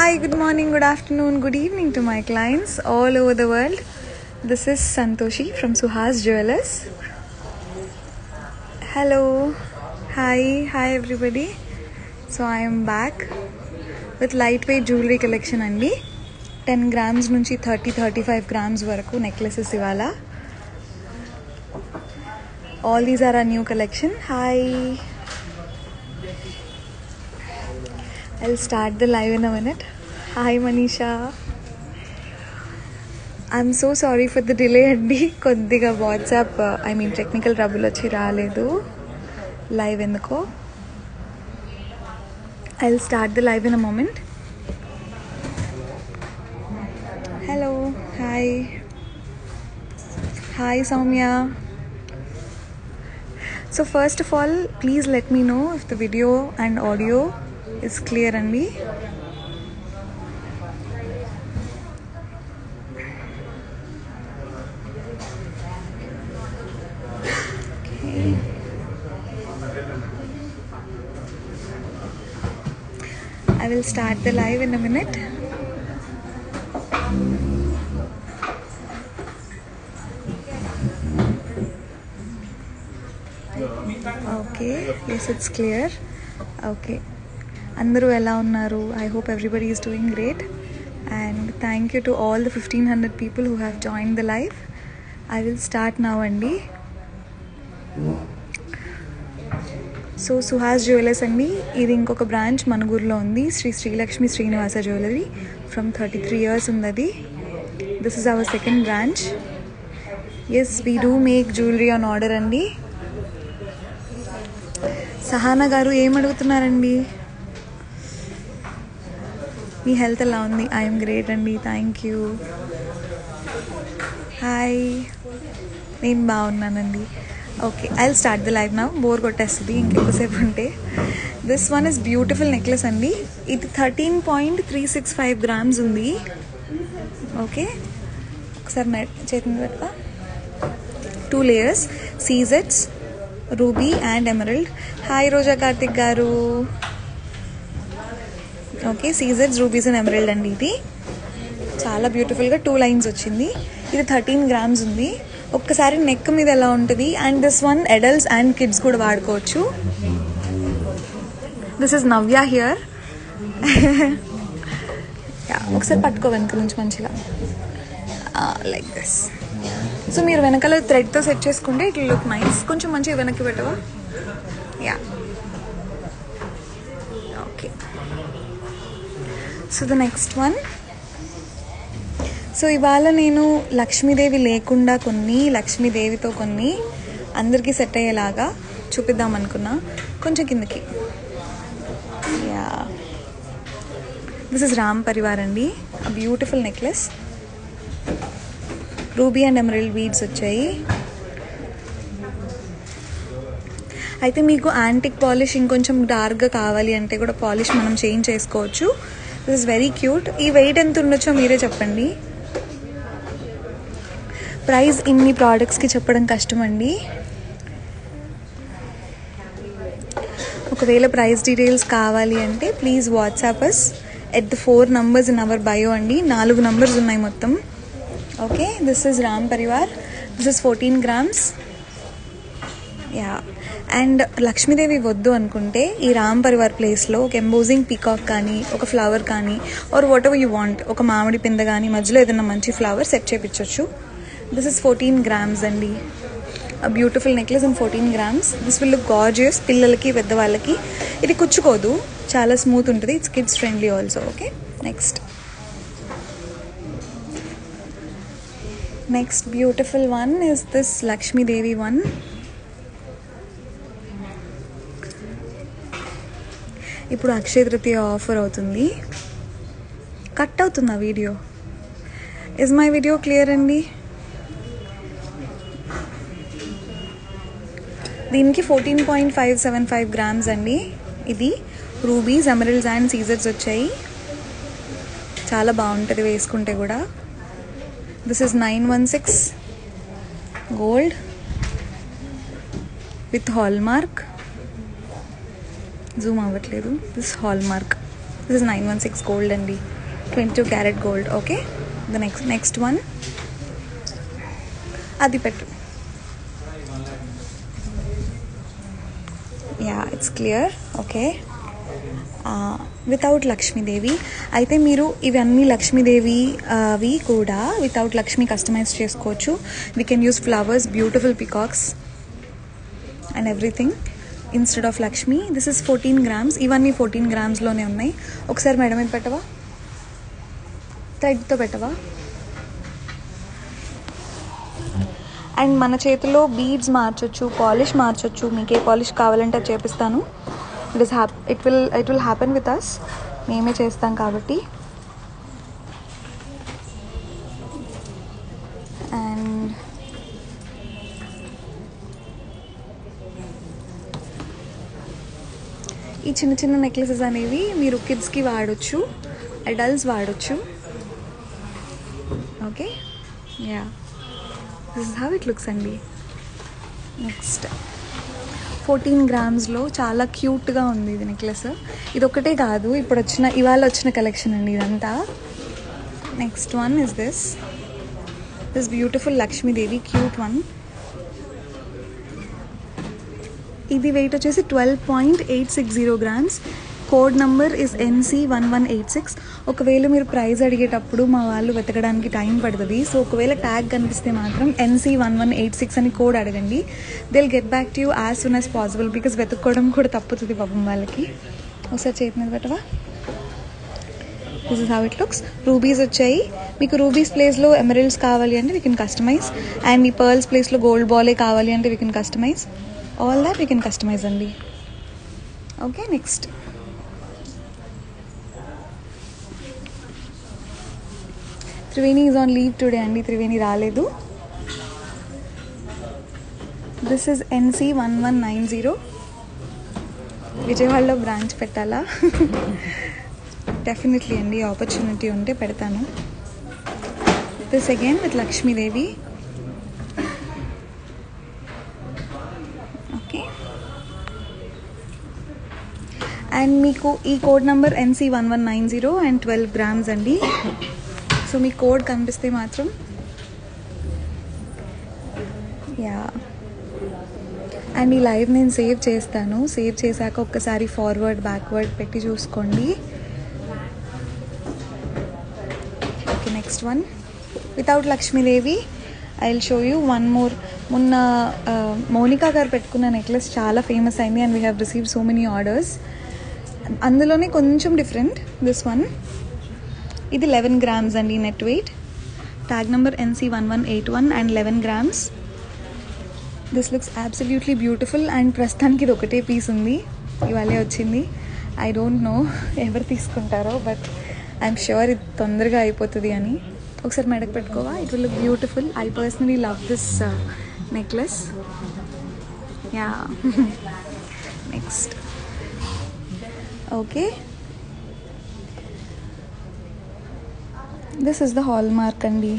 Hi, good morning, good afternoon, good evening to my clients all over the world. This is Santoshi from Suhas Jewelers. Hello, hi, hi everybody. So I am back with lightweight jewelry collection అండి ten grams నుంచి thirty thirty five grams వరకు necklaces ఇవాళ all these are a new collection hi I'll start the live in a minute. Hi Manisha. I'm so sorry for the delay అండి కొద్దిగా WhatsApp I mean technical trouble వచ్చి రాలేదు live ఎందుకో I will start the live in a moment hello hi hi Soumya so first of all please let me know if the video and audio is clear అండి Okay. I will start the live in a minute. Okay yes it's clear okay అందరూ ఎలా ఉన్నారు I hope everybody is doing great and thank you to all the fifteen hundred people who have join the life I will start now అండి so Suhas jewellers అండి ఇది ఇంకొక branch మనగూరులో ఉంది Sri Srilakshmi Srinivasa jewellery from thirty three years ఉంది అది this is our second branch as we do make jewellery on order అండి సహానా గారు ఏం అడుగుతున్నారండి మీ హెల్త్ ఎలా ఉంది ఐఎమ్ గ్రేట్ అండి థ్యాంక్ యూ హాయ్ నేను బాగున్నానండి okay I will start the live నా బోర్ కొట్టేస్తుంది ఇంకెక్కువసేపు ఉంటే this one is beautiful necklace అండి ఇది thirteen point three six five grams ఉంది ఓకే ఒకసారి నెట్ చేతిని పెట్టుకో టూ లేయర్స్ సీజెట్స్ ruby and emerald hi Roja Karthik గారు ఓకే సీజర్స్ రూబీస్ అండ్ ఎమరల్డ్ అండి ఇది చాలా బ్యూటిఫుల్గా టూ లైన్స్ వచ్చింది ఇది థర్టీన్ గ్రామ్స్ ఉంది ఒక్కసారి నెక్ మీద ఎలా ఉంటుంది and this one adults and kids కూడా వాడుకోవచ్చు దిస్ ఇస్ నవ్య హియర్ ఒకసారి పట్టుకో వెనక నుంచి మంచిగా లైక్ దిస్ సో మీరు వెనకాల థ్రెడ్తో సెట్ చేసుకుంటే ఇట్ లుక్ నైస్ కొంచెం మంచిగా వెనక్కి పెట్టవా yeah okay so the next one so ఇవాళ నేను లక్ష్మీదేవి లేకుండా కొన్ని లక్ష్మీదేవితో కొన్ని అందరికీ సెట్ అయ్యేలాగా చూపిద్దాం అనుకున్నా కొంచెం కిందకి yeah this is Ram Parivar అండి beautiful necklace ruby and emerald beads వచ్చాయి అయితే మీకు యాంటిక్ పాలిష్ ఇంకొంచెం డార్క్గా కావాలి అంటే కూడా పాలిష్ మనం చేంజ్ చేసుకోవచ్చు దిస్ ఇస్ వెరీ క్యూట్ ఈ వెయిట్ ఎంత ఉండొచ్చో మీరే చెప్పండి ప్రైస్ ఇన్ని ప్రోడక్ట్స్కి చెప్పడం కష్టం అండి ఒకవేళ ప్రైస్ డీటెయిల్స్ కావాలి అంటే please WhatsApp us at the four numbers in our bio అండి నాలుగు నంబర్స్ ఉన్నాయి మొత్తం okay this is Ram Parivar this is fourteen grams yeah and Lakshmidevi వద్దు అనుకుంటే ఈ రామ్ పరివార్ ప్లేస్లో ఒక ఎంబోజింగ్ పీకాక్ కానీ ఒక ఫ్లవర్ కానీ or whatever you want ఒక మామిడి పింద కానీ మధ్యలో ఏదైనా మంచి ఫ్లవర్ సెట్ చేయించవచ్చు దిస్ ఇస్ ఫోర్టీన్ గ్రామ్స్ అండి beautiful necklace in fourteen grams this will look gorgeous పిల్లలకి పెద్దవాళ్ళకి ఇది కుచ్చుకోదు చాలా స్మూత్ ఉంటుంది it's kids friendly also okay next next beautiful one is this Lakshmidevi one ఇప్పుడు అక్షయ తృతీయ ఆఫర్ అవుతుంది కట్ అవుతుందా video is my video clear అండి దీనికి fourteen point five seven five grams అండి ఇది రూబీస్ ఎమరల్స్ అండ్ సీజర్స్ వచ్చాయి చాలా బాగుంటుంది వేసుకుంటే కూడా this is nine one six gold with hallmark zoom అవ్వట్లేదు this hallmark this is nine one six gold అండి twenty two carat gold okay the next next one అది పెట్టు yeah it's clear okay without Lakshmidevi అయితే మీరు ఇవన్నీ లక్ష్మీదేవి అవి కూడా without Lakshmi customize చేసుకోవచ్చు we can use flowers beautiful peacocks and everything instead of Lakshmi this is fourteen grams ఇవన్నీ ఫోర్టీన్ గ్రామ్స్లోనే ఉన్నాయి ఒకసారి మేడం ఇది పెట్టవా థ్రెడ్తో పెట్టవా అండ్ మన చేతిలో బీడ్స్ మార్చొచ్చు పాలిష్ మార్చొచ్చు మీకు ఏ పాలిష్ కావాలంటే అది చేపిస్తాను it is hap it will it will happen with us మేమే చేస్తాం కాబట్టి అండ్ ఈ చిన్న చిన్న నెక్లెసెస్ అనేవి మీరు కిడ్స్కి వాడచ్చు అడల్ట్స్ వాడచ్చు okay yeah this is how it looks అండి నెక్స్ట్ ఫోర్టీన్ గ్రామ్స్లో చాలా క్యూట్గా ఉంది ఇది నెక్లెస్ ఇది ఒకటే కాదు ఇప్పుడు వచ్చిన ఇవాళ వచ్చిన కలెక్షన్ అండి ఇదంతా next one is this this beautiful Lakshmidevi cute one ఇది వెయిట్ వచ్చేసి twelve point eight six zero grams code number is NC one one eight six ఒకవేళ మీరు ప్రైస్ అడిగేటప్పుడు మా వాళ్ళు వెతకడానికి టైం పడుతుంది సో ఒకవేళ ట్యాగ్ కనిపిస్తే మాత్రం NC one one eight six అని కోడ్ అడగండి they'll get back to you as soon as possible because వెతుక్కోవడం కూడా తప్పుతుంది పాపం వాళ్ళకి ఒకసారి చేతి మీద పెట్టవా this is how it looks rubies వచ్చాయి మీకు రూబీస్ ప్లేస్లో ఎమరల్డ్స్ కావాలి అంటే వీ కెన్ కస్టమైజ్ అండ్ మీ పర్ల్స్ ప్లేస్లో గోల్డ్ బాలే కావాలి అంటే we can customize all that we can customize అండి okay next Triveni is on leave today అండి త్రివేణి రాలేదు this is NC one one nine zero విజయవాడలో బ్రాంచ్ పెట్టాలా డెఫినెట్లీ అండి ఆపర్చునిటీ ఉంటే పెడతాను this again with Lakshmidevi okay and మీకు ఈ code number NC one one nine zero and twelve grams అండి సో మీ కోడ్ కనిపిస్తే మాత్రం యా అండ్ ఈ లైవ్ నేను సేవ్ చేస్తాను సేవ్ చేశాక ఒక్కసారి ఫార్వర్డ్ బ్యాక్వర్డ్ పెట్టి చూసుకోండి okay next one without Lakshmidevi I will show you one more మొన్న మౌనికా గారు పెట్టుకున్న నెక్లెస్ చాలా ఫేమస్ అయింది and we have receive so many orders అందులోనే కొంచెం డిఫరెంట్ దిస్ వన్ ఇది లెవెన్ గ్రామ్స్ అండి net weight tag number NC one one eight one and eleven grams this looks absolutely beautiful and ప్రస్తుతానికి ఇది ఒకటే piece ఉంది ఇవాళే వచ్చింది ఐ డోంట్ నో ఎవరు తీసుకుంటారో బట్ ఐఎమ్ ష్యూర్ ఇది తొందరగా అయిపోతుంది అని ఒకసారి మెడకు పెట్టుకోవా it will look beautiful I personally love this necklace yeah next okay this is the hallmark అండి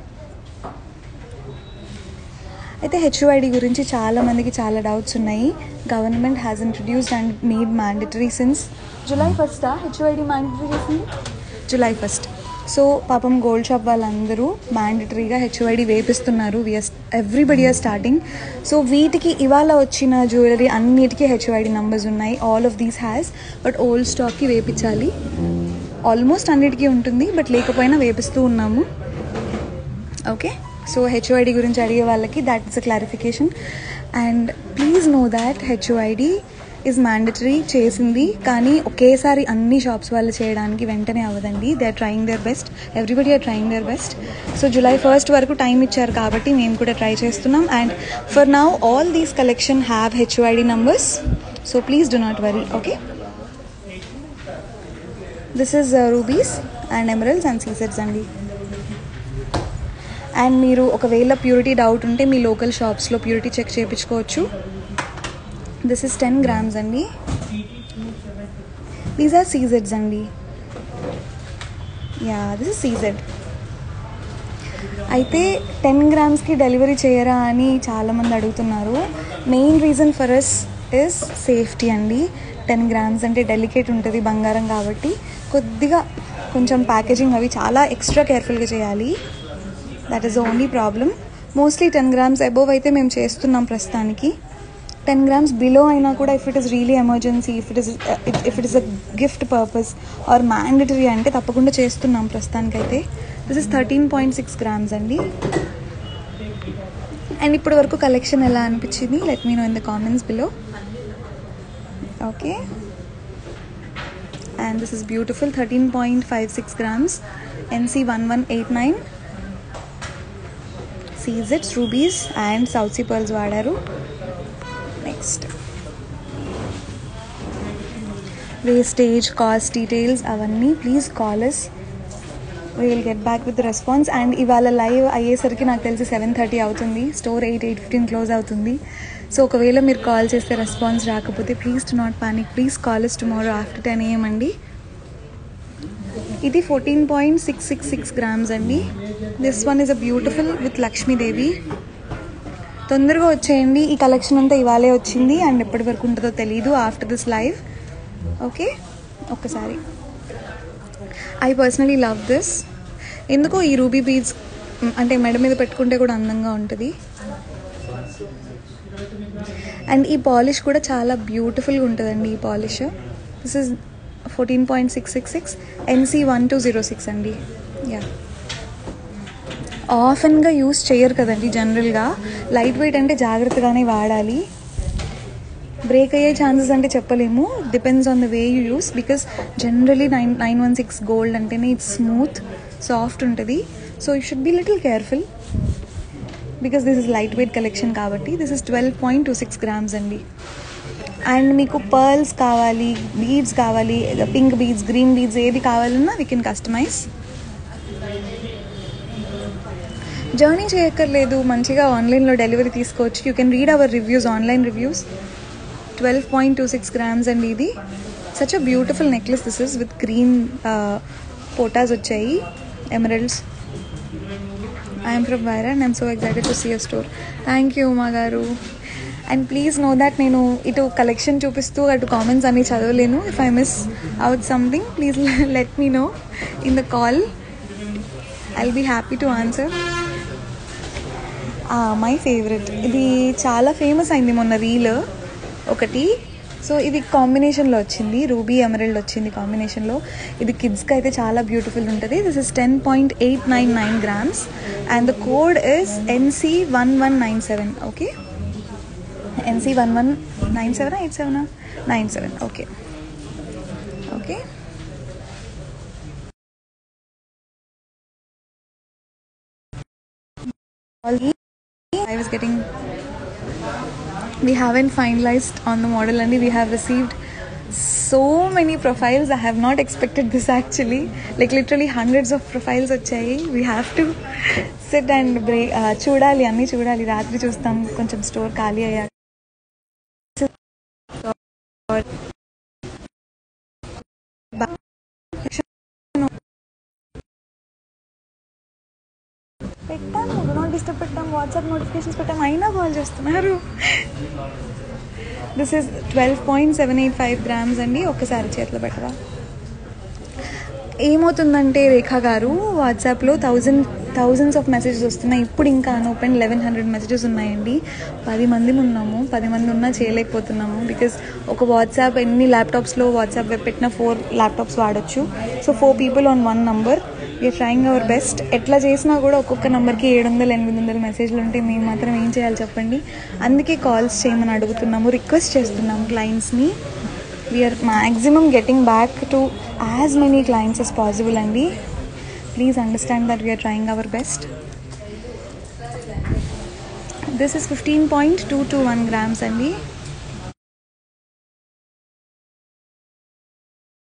అయితే హెచ్ఓఐడి గురించి చాలా మందికి చాలా డౌట్స్ ఉన్నాయి government has introduced and made mandatory since July ఫస్టా హెచ్ఓఐడి మ్యాండటరీ చేసింది జూలై ఫస్ట్ సో పాపం గోల్డ్ షాప్ వాళ్ళందరూ మ్యాండటరీగా హెచ్ఓఐడి వేపిస్తున్నారు we are everybody are starting so వీటికి ఇవాళ వచ్చిన జ్యువెలరీ అన్నిటికీ హెచ్ఓఐడి నంబర్స్ ఉన్నాయి all of these has but old స్టాక్కి వేపించాలి ఆల్మోస్ట్ అన్నిటికీ ఉంటుంది బట్ లేకపోయినా వేపిస్తూ ఉన్నాము ఓకే సో హెచ్ఓఐడి గురించి అడిగే వాళ్ళకి that is a clarification and please know that HUID is mandatory చేసింది కానీ ఒకేసారి అన్ని షాప్స్ వాళ్ళు చేయడానికి వెంటనే అవ్వదండి they are trying their best everybody are trying their best so July first వరకు టైం ఇచ్చారు కాబట్టి మేము కూడా ట్రై చేస్తున్నాం and for now all these collection have HUID numbers so please do not worry okay this is rubies and emeralds and సీసెట్స్ అండి అండ్ మీరు ఒకవేళ ప్యూరిటీ డౌట్ ఉంటే మీ లోకల్ షాప్స్లో ప్యూరిటీ చెక్ చేయించుకోవచ్చు దిస్ ఇస్ టెన్ గ్రామ్స్ అండి దీస్ ఆర్ సీజెడ్స్ అండి యా దిస్ ఇస్ సీజెడ్ అయితే టెన్ గ్రామ్స్కి డెలివరీ చేయరా అని చాలామంది అడుగుతున్నారు main reason for us is safety అండి టెన్ గ్రామ్స్ అంటే డెలికేట్ ఉంటుంది బంగారం కాబట్టి కొద్దిగా కొంచెం ప్యాకేజింగ్ అవి చాలా ఎక్స్ట్రా కేర్ఫుల్గా చేయాలి that is the only problem mostly ten grams above అయితే మేము చేస్తున్నాం ప్రస్తుతానికి టెన్ గ్రామ్స్ బిలో అయినా కూడా if it is really emergency if it is if it is a gift purpose or mandatory అంటే తప్పకుండా చేస్తున్నాం ప్రస్తుతానికైతే this is thirteen point six grams అండి అండ్ ఇప్పటి వరకు కలెక్షన్ ఎలా అనిపించింది let me know in the comments below okay and this is beautiful thirteen point five six grams NC one one eight nine సీజెట్స్ rubies and south sea pearls వాడారు next wastage cost details అవన్నీ please callers will get back with response and ఇవాళ live అయ్యేసరికి నాకు తెలిసి seven thirty అవుతుంది store eight eight fifteen close అవుతుంది so ఒకవేళ మీరు కాల్ చేస్తే రెస్పాన్స్ రాకపోతే please to not panic please callers tomorrow after ten AM అండి ఇది fourteen point six six six grams అండి this one is a beautiful with Lakshmidevi తొందరగా వచ్చేయండి ఈ కలెక్షన్ అంతా ఇవాళే వచ్చింది అండ్ ఎప్పటి వరకు ఉంటుందో తెలియదు ఆఫ్టర్ దిస్ లైవ్ ఓకే ఒక్కసారి ఐ పర్సనలీ లవ్ దిస్ ఎందుకో ఈ రూబీ బీడ్స్ అంటే మెడ మీద పెట్టుకుంటే కూడా అందంగా ఉంటుంది అండ్ ఈ పాలిష్ కూడా చాలా బ్యూటిఫుల్గా ఉంటుందండి ఈ polish this is fourteen point six six six NC one two zero six అండి యా ఆఫెన్గా యూస్ చేయరు కదండి జనరల్గా లైట్ వెయిట్ అంటే జాగ్రత్తగానే వాడాలి బ్రేక్ అయ్యే ఛాన్సెస్ అంటే చెప్పలేము depends on the way you use because generally nine nine one six gold అంటేనే ఇట్స్ స్మూత్ సాఫ్ట్ ఉంటుంది so you should be little careful because this is light weight collection కాబట్టి this is twelve point two six grams అండి and మీకు pearls కావాలి beads కావాలి pink beads green beads ఏది కావాలన్నా we can customise journey చేయక్కర్లేదు మంచిగా ఆన్లైన్లో డెలివరీ తీసుకోవచ్చు you can read our reviews online reviews twelve point two six grams అండి ఇది such a beautiful necklace this is with green పోటాస్ వచ్చాయి emeralds I'm from Wyra and I'm so excited to see a store thank you Uma గారు and please know that నేను ఇటు collection చూపిస్తూ అటు comments అన్ని చదవలేను if I miss out something please let me know in the call I'll be happy to answer my favourite ఇది చాలా famous అయింది మొన్న రీల్ ఒకటి సో ఇది కాంబినేషన్లో వచ్చింది రూబీ ఎమరల్డ్ వచ్చింది కాంబినేషన్లో ఇది కిడ్స్కి అయితే చాలా బ్యూటిఫుల్ ఉంటుంది this is ten point eight nine nine grams and the code is NC one one nine seven okay NC one one nine seven eight సెవెనా nine seven okay okay I was getting we haven't finalized on the model and we have received so many profiles i have not expected this actually like literally hundreds of profiles వచ్చాయి we have to sit and break uh, చూడాలి అన్నీ చూడాలి రాత్రి చూస్తాం కొంచెం store ఖాళీ అయ్యాక పెట్టాము డో నాట్ డిస్టర్బ్ పెట్టాం వాట్సాప్ నోటిఫికేషన్స్ పెట్టాం అయినా కాల్ చేస్తున్నారు this is twelve point seven eight five grams అండి ఒక్కసారి చేతిలో పెట్టరా ఏమవుతుందంటే రేఖా గారు వాట్సాప్లో థౌజండ్ థౌజండ్స్ ఆఫ్ మెసేజెస్ వస్తున్నాయి ఇప్పుడు ఇంకా అన్ఓపెన్ లెవెన్ హండ్రెడ్ మెసేజెస్ ఉన్నాయండి పది మంది ఉన్నాము పది మంది ఉన్నా చేయలేకపోతున్నాము బికాస్ ఒక వాట్సాప్ ఎన్ని ల్యాప్టాప్స్లో వాట్సాప్ వెబ్ పెట్టిన ఫోర్ ల్యాప్టాప్స్ వాడచ్చు so four people on one number we're trying our best ఎట్లా చేసినా కూడా ఒక్కొక్క నెంబర్కి ఏడు వందలు ఎనిమిది వందల మెసేజ్లు ఉంటే మేము మాత్రం ఏం చేయాలి చెప్పండి అందుకే కాల్స్ చేయమని అడుగుతున్నాము రిక్వెస్ట్ చేస్తున్నాము క్లయింట్స్ని we're maximum getting back to as many clients as possible అండి please understand that we're trying our best this is fifteen point two two one grams అండి